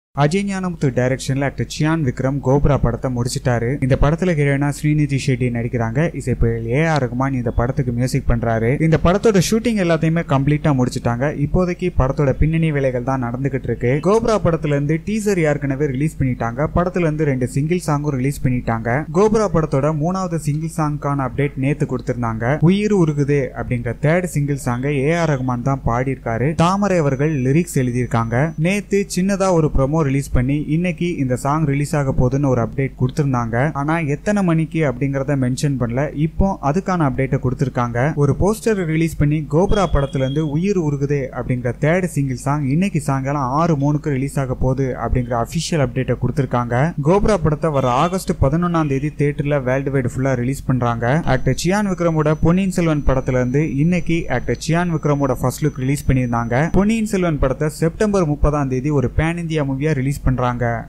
அஜய் ஞானமுத்து டைரக்ஷன்ல actor cyan Vikram cobra படத்தை முடிச்சிட்டாரு இந்த படத்துல ஹீரோயினா ஸ்ரீநிதி ஷெட்டி நடிக்கிறாங்க இசைப்பியல் ஏ ஆர் ரகுமான் இந்த படத்துக்கு மியூசிக் பண்றாரு இந்த படத்தோட ஷூட்டிங் எல்லாத்தையுமே கம்ப்ளீட்டா முடிச்சிட்டாங்க இப்போதைக்கு படத்தோட பின்னணி வேலைகள் தான் நடந்துகிட்டு இருக்கு கோப்ரா படத்துல இருந்து டீசர் ஏற்கனவே ரிலீஸ் பண்ணிட்டாங்க படத்துல இருந்து ரெண்டு சிங்கிள் சாங்கும் ரிலீஸ் பண்ணிட்டாங்க கோப்ரா படத்தோட மூணாவது சிங்கிள் சாங்கான அப்டேட் நேத்து கொடுத்திருந்தாங்க உயிர் உருகுதே அப்படிங்கிற தேர்ட் சிங்கிள் சாங்கை ஏ ஆர் ரகுமான் தான் பாடியிருக்காரு தாமரை அவர்கள் லிரிக்ஸ் எழுதியிருக்காங்க நேத்து சின்னதா ஒரு ப்ரோமோ ரிலீஸ் பண்ணி இன்னைக்கு இந்த சாங் ரிலீஸ் ஆக போகுதுன்னு ஒரு அப்டேட் கொடுத்திருந்தாங்க ஆனா எத்தனை மணிக்கு அப்படிங்கறத மென்ஷன் பண்ணல இப்போ அதுக்கான அப்டேட்டை கொடுத்திருக்காங்க ஒரு போஸ்டர் ரிலீஸ் பண்ணி கோப்ரா படத்துல இருந்து உயிர் உருகுதே அப்படிங்கிற தேர்ட் சிங்கிள் சாங் இன்னைக்கு சாயங்காலம் ஆறு மூணுக்கு ரிலீஸ் ஆக போகுது அப்படிங்கிற அபிஷியல் அப்டேட்டை கொடுத்திருக்காங்க கோப்ரா படத்தை வர ஆகஸ்ட் பதினொன்னாம் தேதி தியேட்டர்ல வேர்ல்டு வைடு ஃபுல்லா ரிலீஸ் பண்றாங்க ஆக்டர் சியான் விக்ரமோட பொன்னியின் செல்வன் படத்துல இருந்து இன்னைக்கு ஆக்டர் சியான் விக்ரமோட ஃபர்ஸ்ட் லுக் ரிலீஸ் பண்ணியிருந்தாங்க பொன்னியின் செல்வன் படத்தை செப்டம்பர் முப்பதாம் தேதி ஒரு பேன் இந்தியா மூவியா ரிலீஸ் பண்றாங்க